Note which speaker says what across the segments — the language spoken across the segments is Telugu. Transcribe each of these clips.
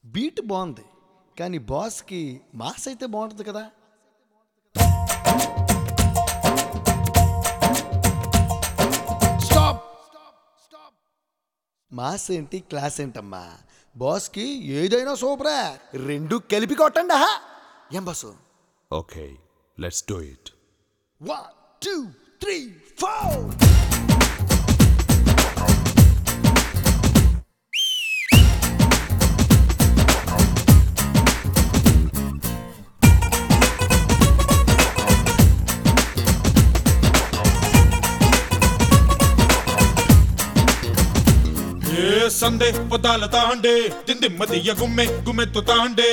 Speaker 1: బీట్ బాగుంది కానీ బాస్కి మాస్ అయితే బాగుంటుంది కదా స్టాప్ మాస్ ఏంటి క్లాస్ ఏంటమ్మా బాస్కి ఏదైనా సూపరే రెండు కలిపి కొట్టండి ఆహా ఏం బస్సు
Speaker 2: Okay, let's do it.
Speaker 1: One two three four
Speaker 2: ఏ సందే పదాల తాండే దిందిమ్మ దియ్య గుమ్మె గుమ్మెత్తు తాండే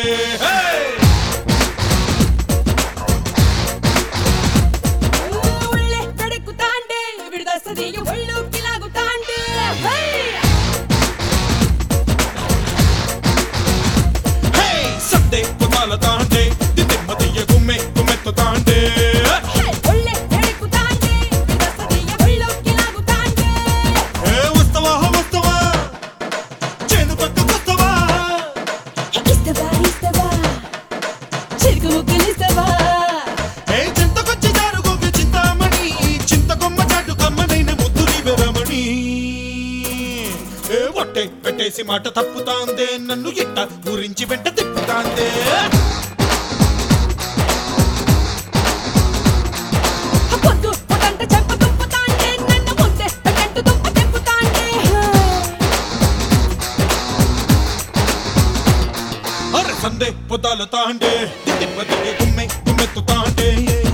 Speaker 3: ಒಳ್ಳೆ ತಡೆಕು ತಾಂಡೆ ಬಿಡದ ಸದಿಯ ಒಳ್ಳು ಕಿಲಾಗು ತಾಂಡೆ
Speaker 2: హే సందే పదాల తాండే దిందిమ్మ దియ్య గుమ్మె గుమ్మెత్తు తాండే
Speaker 3: ಒಳ್ಳೆ ತಡೆಕು ತಾಂಡೆ ಬಿಡದ ಸದಿಯ ಒಳ್ಳು ಕಿಲಾಗು ತಾಂಡೆ
Speaker 2: ఏ వస్తవా వస్తవా చేను పక్క వస్తవా
Speaker 3: ఇస్తవా ఇస్తవా చిరుకు ముక్కలు ఇస్తవా
Speaker 2: ఏ చింతకొచ్చి జారుగోకి చింతామణి చింతకొమ్మ చాటు కమ్మనైన ముద్దుని వెరమణి ఏ ఒట్టే పెట్టేసి మాట తప్పుతాందే నన్ను ఇట్ట గురించి వెంట తిప్పుతాందే
Speaker 3: పొద్దు పొదంట చెంప తుప్పు తాండే నన్ను ముందే పెట్టంటు తుప్ప తెంపు తాండే
Speaker 2: అరే సందే పొదాల తాండే దిమ్మ దియ్య గుమ్మె గుమ్మెత్తు తాండే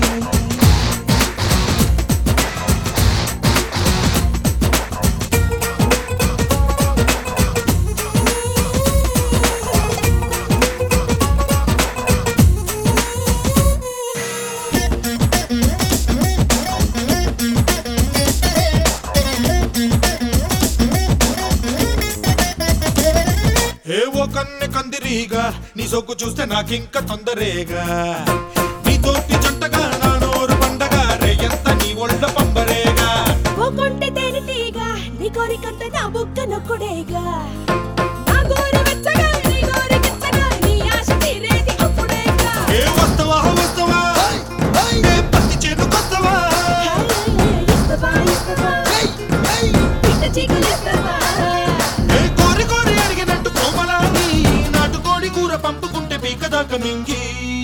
Speaker 2: ఏవో కన్నె కందిరీగా నీ సొక్కు చూస్తే నాకింక తొందరేగా నీతోటి జంటగా నా నోరు పండగ రేయంత నీ ఒళ్ళ పంబరేగా
Speaker 3: ఓ కొంటె తేనె తీగ నీ కోరికంత నా బుక్క నొక్కుడేగా నా గోరు వెచ్చగా నీ గోరు గిచ్చగా నీ ఆశ తీరేది అప్పుడేగా
Speaker 2: ఏ వస్తవా వస్తవా ఏ పత్తి చేనుకొస్తవా
Speaker 3: ఇస్తవా ఇస్తవా పిట్ట చీకులు ఇస్తవా
Speaker 2: ఏ కోరి కోరి అడిగినట్టు కోమలాగి నాటుకోడి కూర పంపుకుంటే పీకదాకా మింగి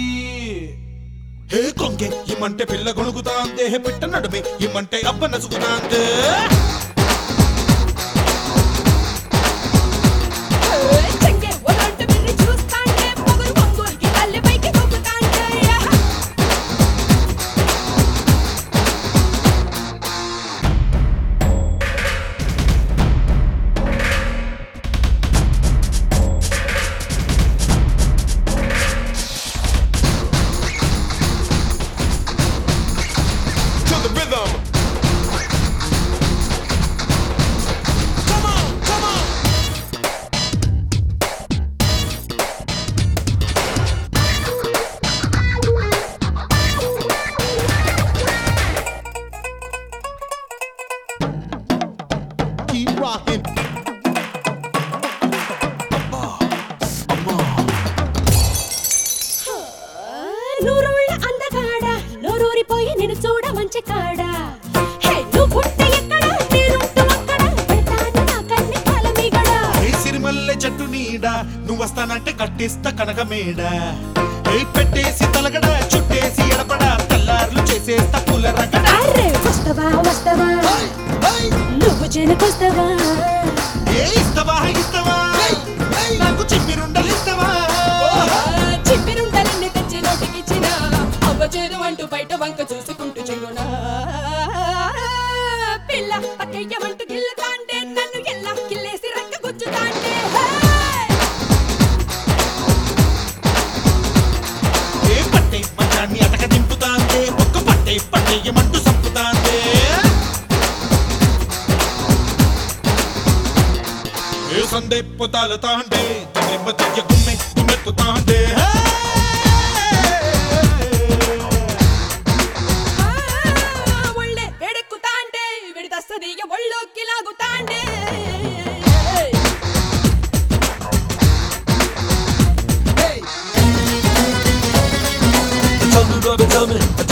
Speaker 2: హే కొంగే ఇమ్మంటే పిల్ల గొణుకుతాందే హే పిట్ట నడుమే ఇమ్మంటే అబ్బ నసుకుతాందే
Speaker 3: చెంగే ఒలంట మిర్రి చూస్తాంటే పొగరు పొంగుకి తల్లి పైకి తొక్కుతాంటే
Speaker 2: to the rhythm. Come on, come on. Keep rocking.
Speaker 3: నూరుళ్ళ అందగాడ నోరూరిపోయి నేను చూడ మంచి కాడ హే నువ్వు పుట్ట ఎక్కడ నేనుంటూ అక్కడ పెడతాను నా కన్ని కాలమిగడ
Speaker 2: ఏ సిరిమల్లె చెట్టు నీడ నువ్వు వస్తానంటే కట్టిస్తా కనక మేడ ఏ పెట్టేసి తలగడ చుట్టేసి ఎడపడ తెల్లార్లు చేసేస్తా పూల రగడ
Speaker 3: అరే వస్తవా వస్తవా నువ్వు చెనకొస్తవా
Speaker 2: ఏ ఇస్తవా ఇస్తవా నాకు చిమ్మిరుండలు ఇస్తవా
Speaker 3: చిప్పిరుంటలన్నీ తెచ్చి నోటికిచ్చిన అవ్వ చేరు అంటూ బయట వంక చూసుకుంటూ చెల్లునా పిల్ల పక్కయ్యమంటూ గిల్లుతాంటే నన్ను ఎల్లా కిల్లేసి రక్క గుచ్చుతాంటే
Speaker 2: ఏ పట్టే మంచాన్ని అటక దింపుతాందే ఒక్క పట్టే పట్టేయమంటూ సంపుతాందే ఏ సందే పొతాల తాండే తగ్గ తెయ్య గుమ్మె గుమ్మెత్తు తాండే
Speaker 3: ಒಳ್ಳೆ ಎಡಕ್ಕುತಾಂಡೆ ವಿಡದಸ್ತದಿಗೆ ಒಳ್ಳೋಕ್ಕಿಲಾಗುತ್ತಾಂಡೆ
Speaker 1: tell me,